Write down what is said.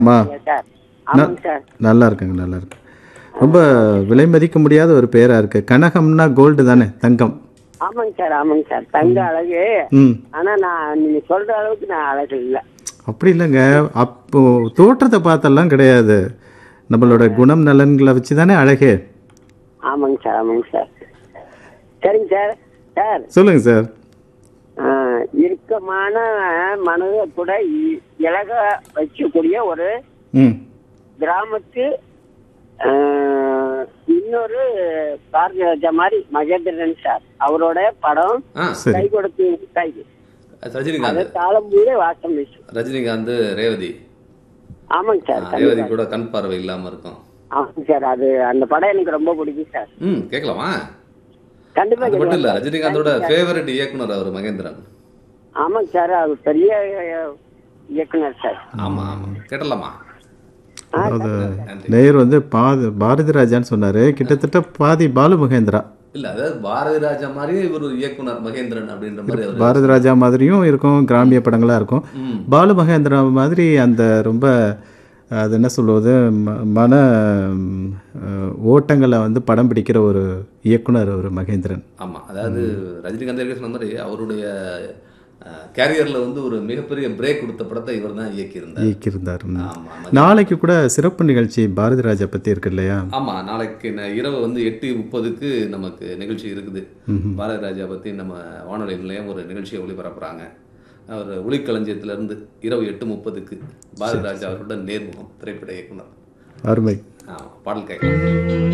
மா சார் ஆமாங்க சார் நல்லா இருக்குங்க நல்லா இருக்கு ரொம்ப விலை மதிக்க முடியாத ஒரு பேரா இருக்கு கனகம்னா கோல்டு தானே தங்கம் ஆமாங்க சார் ஆமாங்க சார் தங்க அழகு ம் ஆனா நான் நீங்க சொல்ற அளவுக்கு நான் அழகு இல்ல அப்படி இல்லைங்க அப்போ தோற்றத்தை பார்த்தெல்லாம் கிடையாது நம்மளோட குணம் நலன்களை வச்சு தானே அழகே ஆமாங்க சார் ஆமாங்க சார் சரிங்க சார் சார் சொல்லுங்க சார் ஆஹ், இறுக்கமான மனதை கூட இ- இலக வச்சக்கூடிய ஒரு ம் கிராமத்து ஆஹ், இன்னொரு பாரதிய ராஜா மாதிரி மகேந்திரன் சார் அவரோட படம் ஆ சரி கை கொடுத்து கை அது ரஜினிகாந்த் காலம் பூரே வாசம் வீசும் ரஜினிகாந்த் ரேவதி ஆமாங்க ஆ, சார் ரேவதி கூட கண் பார்வை இல்லாம இருக்கும் ஆமாங்க சார் அது அந்த படம் எனக்கு ரொம்ப பிடிக்கும் சார் ம் கேட்கலாமா கண்டிப்பா அது மட்டும் இல்ல கேட்கலாம். ரஜினிகாந்தோட ஃபேவரட் இயக்குனர் அவர் மகேந்திரன் ஆமாங்க சார் அது பெரிய அஹ், இயக்குனர் சார் ஆமா ஆமா கேட்டலாமா அதாவது நேயர் வந்து பாதி பாரதி ராஜான்னு சொன்னாரு கிட்டத்தட்ட பாதி பாலு மகேந்திரா இல்ல அதாவது பாரதி ராஜா மாதிரியே இவர் ஒரு இயக்குனர் மகேந்திரன் அப்படின்ற மாதிரி அவர் பாரதி ராஜா மாதிரியும் இருக்கும் கிராமிய படங்களா இருக்கும் ம் பாலு மகேந்திரா மாதிரி அந்த ரொம்ப அது என்ன சொல்லுவது ம- மன ம், அஹ், ஓட்டங்களை வந்து படம் பிடிக்கிற ஒரு இயக்குனர் ஒரு மகேந்திரன் ஆமா அதாவது ரஜினிகாந்த் ஏற்கனவே சொன்ன மாதிரி அவருடைய கேரியர்ல வந்து ஒரு மிகப்பெரிய பிரேக் கொடுத்த படத்தை இவர் தான் இயக்கியிருந்தார் இயக்கியிருந்தார் ம். ஆமா ஆமா. நாளைக்கு கூட சிறப்பு நிகழ்ச்சி பாரதி ராஜா பத்தி இருக்கு இல்லையா ஆமா நாளைக்கு ந- இரவு வந்து எட்டு முப்பதுக்கு நமக்கு நிகழ்ச்சி இருக்குது பாரதி ராஜா பத்தி நம்ம வானொலி நிலையம் ஒரு நிகழ்ச்சியை ஒளிபரப்புறாங்க அவர் ஒளிக்களஞ்சியத்துல இருந்து இரவு எட்டு முப்பதுக்கு பாரதி ராஜா அவர்களுடன் நேர்முகம் திரைப்பட இயக்குனர் அருமை ஆமா பாடல் கேட்கலாம்